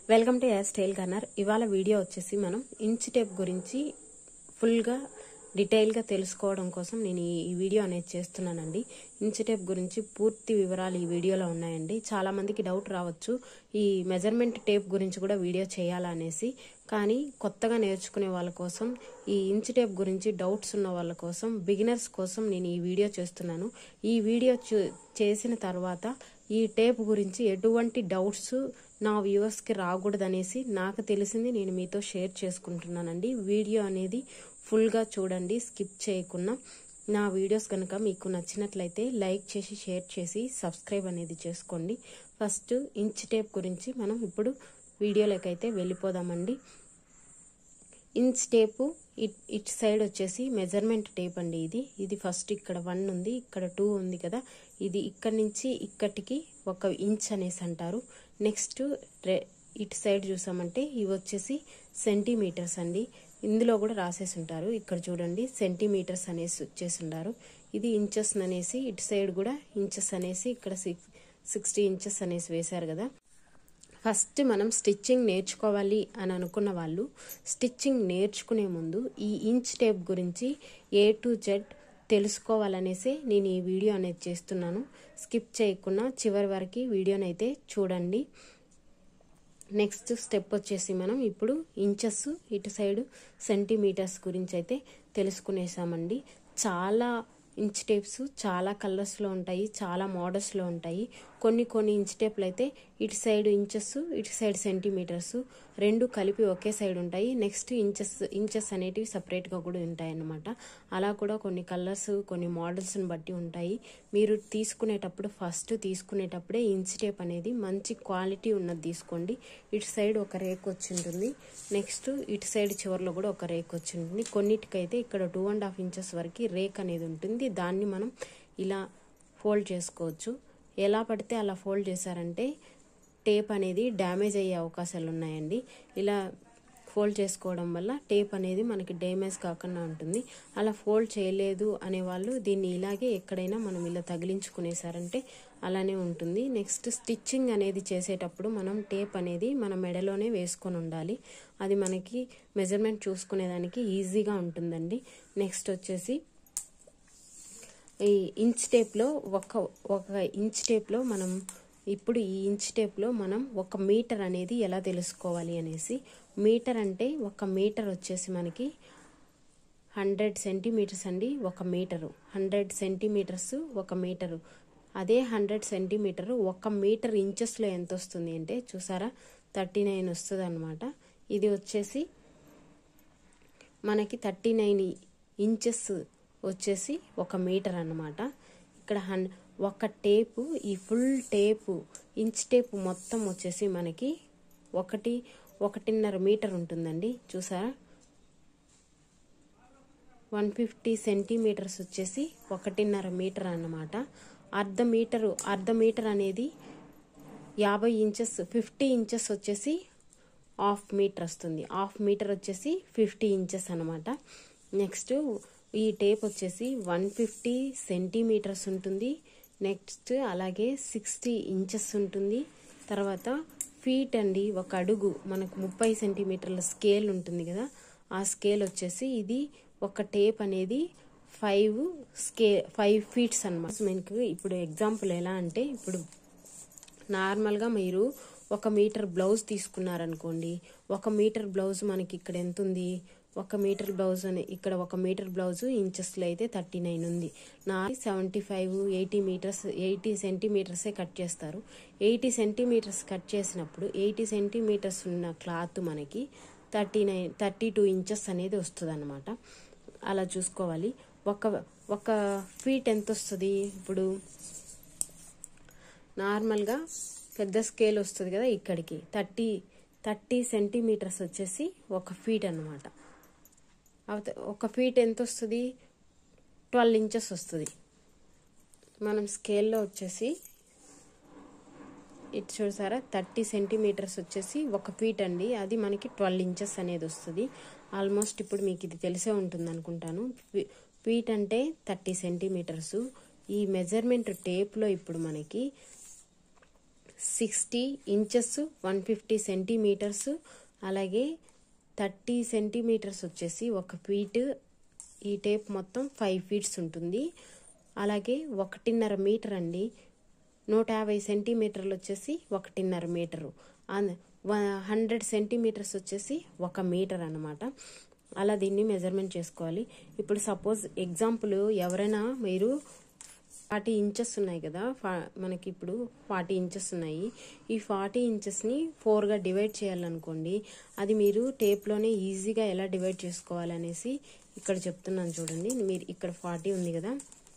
welcome to యాస్ tile corner ఇవాళ video వచ్చేసి మనం ఇంచ్ టేప్ గురించి ఫుల్గా డీటెయిల్గా తెలుసుకోవడం కోసం నేను ఈ ఈ వీడియో అనేది చేస్తున్నానండి ఇంచ్ టేప్ గురించి పూర్తి వివరాలు ఈ వీడియోలో ఉన్నాయండి చాలా మందికి డౌట్ రావచ్చు ఈ మెజర్మెంట్ టేప్ గురించి కూడా వీడియో చేయాలా అనేసి కానీ కొత్తగా నేర్చుకునే వాళ్ళ కోసం ఈ ఇంచ్ టేప్ గురించి డౌట్స్ ఉన్న వాళ్ళ కోసం బిగినర్స్ కోసం నేను ఈ వీడియో చేస్తున్నాను ఈ వీడియో చూ- చేసిన తర్వాత ఈ టేప్ గురించి ఎటువంటి డౌట్స్ నా వ్యూవర్స్కి రాకూడదనేసి నాకు తెలిసింది నేను మీతో షేర్ చేసుకుంటున్నానండి వీడియో అనేది ఫుల్గా చూడండి స్కిప్ చేయకుండా నా వీడియోస్ కనుక మీకు నచ్చినట్లయితే లైక్ చేసి షేర్ చేసి సబ్స్క్రైబ్ అనేది చేసుకోండి ఫస్ట్ ఇంచ్ టేప్ గురించి మనం ఇప్పుడు వీడియోలోకి అయితే వెళ్ళిపోదామండి inch tape it it side వచ్చేసి మెజర్మెంట్ టేప్ అండి ఇది ఇది ఫస్ట్ ఇక్కడ వన్ ఉంది ఇక్కడ టూ ఉంది కదా ఇది ఇక్కడ నుంచి ఇక్కడికి ఒక ఇంచ్ అనేసి అంటారు నెక్స్ట్ రె ఇటు సైడ్ చూసామంటే ఇవి వచ్చేసి సెంటీమీటర్స్ అండి ఇందులో కూడా రాసేసి ఉంటారు ఇక్కడ చూడండి సెంటీమీటర్స్ అనేసి వచ్చేసి ఉంటారు ఇది ఇంచెస్ అనేసి ఇటు సైడ్ కూడా ఇంచెస్ అనేసి ఇక్కడ సిక్స్ సిక్స్టీ ఇంచెస్ అనేసి వేశారు కదా ఫస్ట్ మనం స్టిచ్చింగ్ నేర్చుకోవాలి అని అనుకున్న వాళ్ళు స్టిచ్చింగ్ నేర్చుకునే ముందు ఈ ఇంచ్ టేప్ గురించి ఏ టు జెడ్ తెలుసుకోవాలనేసి నేను ఈ వీడియో అనేది చేస్తున్నాను స్కిప్ చేయకుండా చివరి వరకు వీడియోనైతే చూడండి నెక్స్ట్ స్టెప్ వచ్చేసి మనం ఇప్పుడు ఇంచెస్ ఇటు సైడ్ సెంటీమీటర్స్ గురించి అయితే తెలుసుకునేసామండి చాలా ఇంచ్ టేప్స్ చాలా కలర్స్లో ఉంటాయి చాలా మోడల్స్లో ఉంటాయి కొన్ని కొన్ని ఇంచ్ టేప్లు అయితే ఇటు సైడ్ ఇంచెస్ ఇటు సైడ్ సెంటీమీటర్స్ రెండు కలిపి ఒకే సైడ్ ఉంటాయి నెక్స్ట్ ఇంచెస్ ఇంచెస్ అనేటివి సపరేట్గా కూడా ఉంటాయి అన్నమాట అలా కూడా కొన్ని కలర్స్ కొన్ని మోడల్స్ని బట్టి ఉంటాయి మీరు తీసుకునేటప్పుడు ఫస్ట్ తీసుకునేటప్పుడే ఇంచ్ టేప్ అనేది మంచి క్వాలిటీ ఉన్నది తీసుకోండి ఇటు సైడ్ ఒక రేక్ వచ్చి ఉంటుంది నెక్స్ట్ ఇటు సైడ్ చివరిలో కూడా ఒక రేక్ వచ్చి ఉంటుంది కొన్నిటికైతే ఇక్కడ టూ అండ్ హాఫ్ ఇంచెస్ వరకు రేక్ అనేది ఉంటుంది దాన్ని మనం ఇలా ఫోల్డ్ చేసుకోవచ్చు ఎలా పడితే అలా ఫోల్డ్ చేశారంటే టేప్ అనేది డ్యామేజ్ అయ్యే అవకాశాలు ఉన్నాయండి ఇలా ఫోల్డ్ చేసుకోవడం వల్ల టేప్ అనేది మనకి డ్యామేజ్ కాకుండా ఉంటుంది అలా ఫోల్డ్ చేయలేదు అనే వాళ్ళు దీన్ని ఇలాగే ఎక్కడైనా మనం ఇలా తగిలించుకునేసారంటే అలానే ఉంటుంది నెక్స్ట్ స్టిచ్చింగ్ అనేది చేసేటప్పుడు మనం టేప్ అనేది మన మెడలోనే వేసుకొని ఉండాలి అది మనకి మెజర్మెంట్ చూసుకునేదానికి ఈజీగా ఉంటుందండి నెక్స్ట్ వచ్చేసి ఈ ఇంచ్ టేప్లో ఒక ఒక ఇంచ్ టేప్లో మనం ఇప్పుడు ఈ ఇంచ్ టేప్లో మనం ఒక మీటర్ అనేది ఎలా తెలుసుకోవాలి అనేసి మీటర్ అంటే ఒక మీటర్ వచ్చేసి మనకి హండ్రెడ్ సెంటీమీటర్స్ అండి ఒక మీటరు హండ్రెడ్ సెంటీమీటర్స్ ఒక మీటరు అదే హండ్రెడ్ సెంటీమీటరు ఒక మీటర్ ఇంచెస్లో ఎంత వస్తుంది అంటే చూసారా థర్టీ నైన్ వస్తుంది అనమాట ఇది వచ్చేసి మనకి థర్టీ నైన్ ఇంచెస్ వచ్చేసి ఒక మీటర్ అన్నమాట ఇక్కడ హన్ ఒక టేపు ఈ ఫుల్ టేపు ఇంచ్ టేపు మొత్తం వచ్చేసి మనకి ఒకటి ఒకటిన్నర మీటర్ ఉంటుందండి చూసారా వన్ ఫిఫ్టీ సెంటీమీటర్స్ వచ్చేసి ఒకటిన్నర మీటర్ అన్నమాట అర్ధ మీటరు అర్ధ మీటర్ అనేది యాభై ఇంచెస్ ఫిఫ్టీ ఇంచెస్ వచ్చేసి హాఫ్ మీటర్ వస్తుంది హాఫ్ మీటర్ వచ్చేసి ఫిఫ్టీ ఇంచెస్ అనమాట నెక్స్ట్ ఈ టేప్ వచ్చేసి వన్ ఫిఫ్టీ సెంటీమీటర్స్ ఉంటుంది నెక్స్ట్ అలాగే సిక్స్టీ ఇంచెస్ ఉంటుంది తర్వాత ఫీట్ అండి ఒక అడుగు మనకు ముప్పై సెంటీమీటర్ల స్కేల్ ఉంటుంది కదా ఆ స్కేల్ వచ్చేసి ఇది ఒక టేప్ అనేది ఫైవ్ స్కే ఫైవ్ ఫీట్స్ అనమాట మనకు ఇప్పుడు ఎగ్జాంపుల్ ఎలా అంటే ఇప్పుడు నార్మల్గా మీరు ఒక మీటర్ బ్లౌజ్ తీసుకున్నారనుకోండి ఒక మీటర్ బ్లౌజ్ మనకి ఇక్కడ ఎంత ఉంది ఒక మీటర్ బ్లౌజ్ అని ఇక్కడ ఒక మీటర్ బ్లౌజ్ ఇంచెస్లో అయితే థర్టీ నైన్ ఉంది నా seventy five eighty metres eighty సెంటీమీటర్సే కట్ చేస్తారు ఎయిటీ సెంటీమీటర్స్ కట్ చేసినప్పుడు ఎయిటీ సెంటీమీటర్స్ ఉన్న క్లాత్ మనకి thirty nine thirty two inches అనేది వస్తుంది అనమాట అలా చూసుకోవాలి ఒక ఒక ఫీట్ ఎంత వస్తుంది ఇప్పుడు నార్మల్గా పెద్ద స్కేల్ వస్తుంది కదా ఇక్కడికి థర్టీ థర్టీ సెంటీమీటర్స్ వచ్చేసి ఒక ఫీట్ అనమాట ఒక ఫీట్ ఎంత వస్తుంది ట్వెల్వ్ ఇంచెస్ వస్తుంది మనం స్కేల్లో వచ్చేసి ఇటు చూసారా థర్టీ సెంటీమీటర్స్ వచ్చేసి ఒక ఫీట్ అండి అది మనకి ట్వెల్వ్ ఇంచెస్ అనేది వస్తుంది ఆల్మోస్ట్ ఇప్పుడు మీకు ఇది తెలిసే ఉంటుంది అనుకుంటాను ఫీట్ అంటే థర్టీ సెంటీమీటర్స్ ఈ మెజర్మెంట్ టేప్లో ఇప్పుడు మనకి sixty inches one fifty centimetres అలాగే థర్టీ సెంటీమీటర్స్ వచ్చేసి ఒక ఫీట్ ఈ టేప్ మొత్తం ఫైవ్ ఫీట్స్ ఉంటుంది అలాగే ఒకటిన్నర మీటర్ అండి నూట యాభై సెంటీమీటర్లు వచ్చేసి ఒకటిన్నర మీటరు హండ్రెడ్ సెంటీమీటర్స్ వచ్చేసి ఒక మీటర్ అనమాట అలా దీన్ని మెజర్మెంట్ చేసుకోవాలి ఇప్పుడు సపోజ్ ఎగ్జాంపుల్ ఎవరైనా మీరు ఫార్టీ ఇంచెస్ ఉన్నాయి కదా మనకి ఇప్పుడు ఫార్టీ ఇంచెస్ ఉన్నాయి ఈ ఫార్టీ ఇంచెస్ని ఫోర్గా డివైడ్ చేయాలనుకోండి అది మీరు టేప్లోనే ఈజీగా ఎలా డివైడ్ చేసుకోవాలనేసి ఇక్కడ చెప్తున్నాను చూడండి మీరు ఇక్కడ ఫార్టీ ఉంది కదా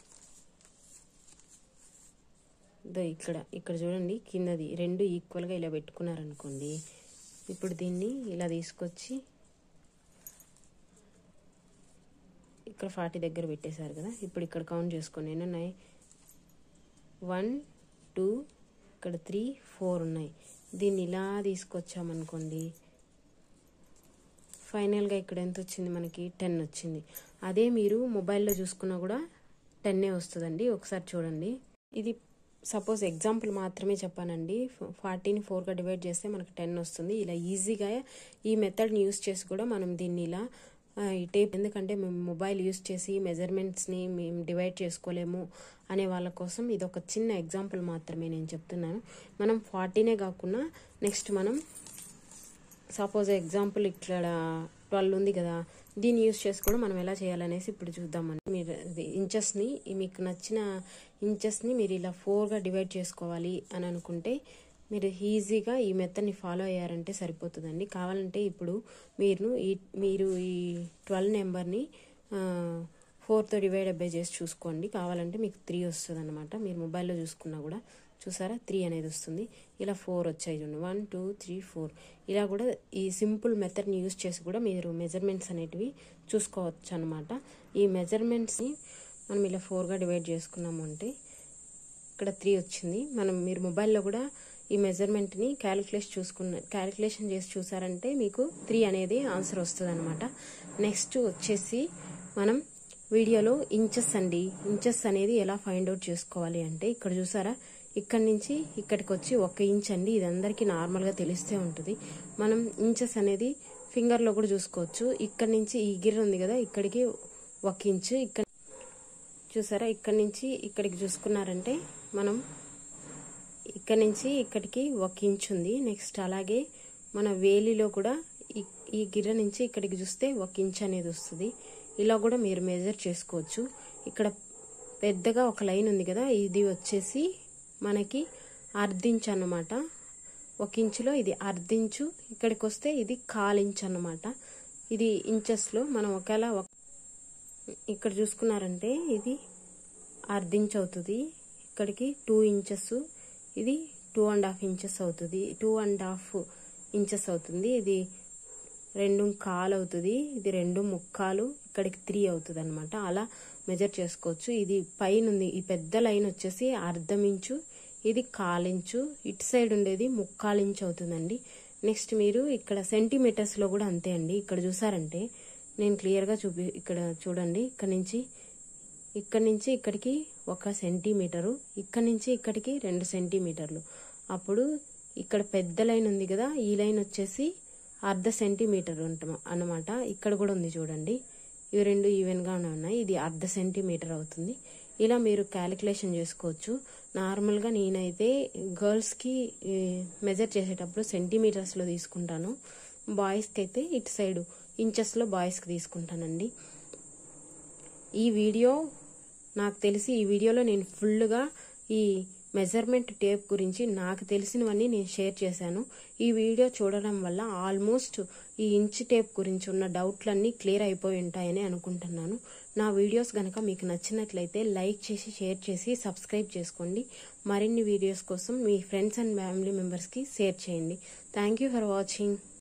ఇక్కడ ఇక్కడ చూడండి కిందది రెండు ఈక్వల్గా ఇలా పెట్టుకున్నారనుకోండి ఇప్పుడు దీన్ని ఇలా తీసుకొచ్చి ఇక్కడ ఫార్టీ దగ్గర పెట్టేశారు కదా ఇప్పుడు ఇక్కడ కౌంట్ చేసుకోండి ఎన్ని ఉన్నాయి వన్ టూ ఇక్కడ త్రీ ఫోర్ ఉన్నాయి దీన్ని ఇలా తీసుకొచ్చామనుకోండి ఫైనల్గా ఇక్కడ ఎంత వచ్చింది మనకి టెన్ వచ్చింది అదే మీరు మొబైల్లో చూసుకున్నా కూడా టెన్నే వస్తుందండి ఒకసారి చూడండి ఇది సపోజ్ ఎగ్జాంపుల్ మాత్రమే చెప్పానండి ఫార్టీని ఫోర్గా డివైడ్ చేస్తే మనకు టెన్ వస్తుంది ఇలా ఈజీగా ఈ మెథడ్ని యూస్ చేసి కూడా మనం దీన్ని ఇలా ఈ టేప్ ఎందుకంటే మేము మొబైల్ యూస్ చేసి మెజర్మెంట్స్ని మేము డివైడ్ చేసుకోలేము అనే వాళ్ళ కోసం ఇది ఒక చిన్న ఎగ్జాంపుల్ మాత్రమే నేను చెప్తున్నాను మనం ఫార్టీనే కాకుండా నెక్స్ట్ మనం సపోజ్ ఎగ్జాంపుల్ ఇక్కడ ట్వెల్వ్ ఉంది కదా దీన్ని యూస్ చేసి కూడా మనం ఎలా చేయాలనేసి ఇప్పుడు చూద్దామండి మీరు ఇంచెస్ని మీకు నచ్చిన ఇంచెస్ని మీరు ఇలా ఫోర్గా డివైడ్ చేసుకోవాలి అని అనుకుంటే మీరు ఈజీగా ఈ మెథడ్ని ఫాలో అయ్యారంటే సరిపోతుందండి కావాలంటే ఇప్పుడు మీరు ఈ మీరు ఈ ట్వెల్వ్ నెంబర్ని ఫోర్తో డివైడ్ బై చేసి చూసుకోండి కావాలంటే మీకు త్రీ వస్తుంది అనమాట మీరు మొబైల్లో చూసుకున్నా కూడా చూసారా త్రీ అనేది వస్తుంది ఇలా ఫోర్ వచ్చాయి చూడండి వన్ టూ త్రీ ఫోర్ ఇలా కూడా ఈ సింపుల్ మెథడ్ని యూస్ చేసి కూడా మీరు మెజర్మెంట్స్ అనేటివి చూసుకోవచ్చు అనమాట ఈ మెజర్మెంట్స్ని మనం ఇలా ఫోర్గా డివైడ్ చేసుకున్నాము అంటే ఇక్కడ త్రీ వచ్చింది మనం మీరు మొబైల్లో కూడా ఈ మెజర్మెంట్ని క్యాలిక్యులేషన్ చూసుకున్న క్యాలిక్యులేషన్ చేసి చూసారంటే మీకు త్రీ అనేది ఆన్సర్ వస్తుంది అనమాట నెక్స్ట్ వచ్చేసి మనం వీడియోలో ఇంచెస్ అండి ఇంచెస్ అనేది ఎలా ఫైండ్ అవుట్ చేసుకోవాలి అంటే ఇక్కడ చూసారా ఇక్కడి నుంచి ఇక్కడికి వచ్చి ఒక ఇంచ్ అండి ఇది అందరికీ నార్మల్గా తెలిస్తే ఉంటుంది మనం ఇంచెస్ అనేది ఫింగర్లో కూడా చూసుకోవచ్చు ఇక్కడి నుంచి ఈ గిర్ర ఉంది కదా ఇక్కడికి ఒక ఇంచు ఇక్కడ చూసారా ఇక్కడి నుంచి ఇక్కడికి చూసుకున్నారంటే మనం ఇక్కడ నుంచి ఇక్కడికి ఒక ఇంచ్ ఉంది నెక్స్ట్ అలాగే మన వేలిలో కూడా ఈ గిర్ర నుంచి ఇక్కడికి చూస్తే ఒక ఇంచ్ అనేది వస్తుంది ఇలా కూడా మీరు మెజర్ చేసుకోవచ్చు ఇక్కడ పెద్దగా ఒక లైన్ ఉంది కదా ఇది వచ్చేసి మనకి అర్ధించ్ అన్నమాట ఒక ఇంచులో ఇది అర్ధించు ఇక్కడికి వస్తే ఇది కాలించ్ అన్నమాట ఇది ఇంచెస్లో మనం ఒకవేళ ఇక్కడ చూసుకున్నారంటే ఇది అర్ధించ్ అవుతుంది ఇక్కడికి టూ ఇంచెస్ ఇది టూ అండ్ హాఫ్ ఇంచెస్ అవుతుంది టూ అండ్ హాఫ్ ఇంచెస్ అవుతుంది ఇది రెండు కాలు అవుతుంది ఇది రెండు ముక్కాలు ఇక్కడికి త్రీ అవుతుంది అనమాట అలా మెజర్ చేసుకోవచ్చు ఇది పైన ఉంది ఈ పెద్ద లైన్ వచ్చేసి అర్ధం ఇంచు ఇది కాలించు ఇటు సైడ్ ఉండేది ముక్కాలించు అవుతుందండి నెక్స్ట్ మీరు ఇక్కడ సెంటీమీటర్స్లో కూడా అంతే అండి ఇక్కడ చూసారంటే నేను క్లియర్గా చూపి ఇక్కడ చూడండి ఇక్కడ నుంచి ఇక్కడ నుంచి ఇక్కడికి ఒక సెంటీమీటరు ఇక్కడ నుంచి ఇక్కడికి రెండు సెంటీమీటర్లు అప్పుడు ఇక్కడ పెద్ద లైన్ ఉంది కదా ఈ లైన్ వచ్చేసి అర్ధ సెంటీమీటర్ ఉంటాం అన్నమాట ఇక్కడ కూడా ఉంది చూడండి ఇవి రెండు ఈవెన్గానే ఉన్నాయి ఇది అర్ధ సెంటీమీటర్ అవుతుంది ఇలా మీరు క్యాలిక్యులేషన్ చేసుకోవచ్చు నార్మల్గా నేనైతే గర్ల్స్కి మెజర్ చేసేటప్పుడు సెంటీమీటర్స్లో తీసుకుంటాను బాయ్స్కి అయితే ఇటు సైడు ఇంచెస్లో బాయ్స్కి తీసుకుంటానండి ఈ వీడియో నాకు తెలిసి ఈ వీడియోలో నేను ఫుల్గా ఈ మెజర్మెంట్ టేప్ గురించి నాకు తెలిసినవన్నీ నేను షేర్ చేశాను ఈ వీడియో చూడడం వల్ల ఆల్మోస్ట్ ఈ ఇంచ్ టేప్ గురించి ఉన్న డౌట్లన్నీ క్లియర్ అయిపోయి ఉంటాయని అనుకుంటున్నాను నా వీడియోస్ కనుక మీకు నచ్చినట్లయితే లైక్ చేసి షేర్ చేసి సబ్స్క్రైబ్ చేసుకోండి మరిన్ని వీడియోస్ కోసం మీ ఫ్రెండ్స్ అండ్ ఫ్యామిలీ మెంబర్స్కి షేర్ చేయండి థ్యాంక్ ఫర్ వాచింగ్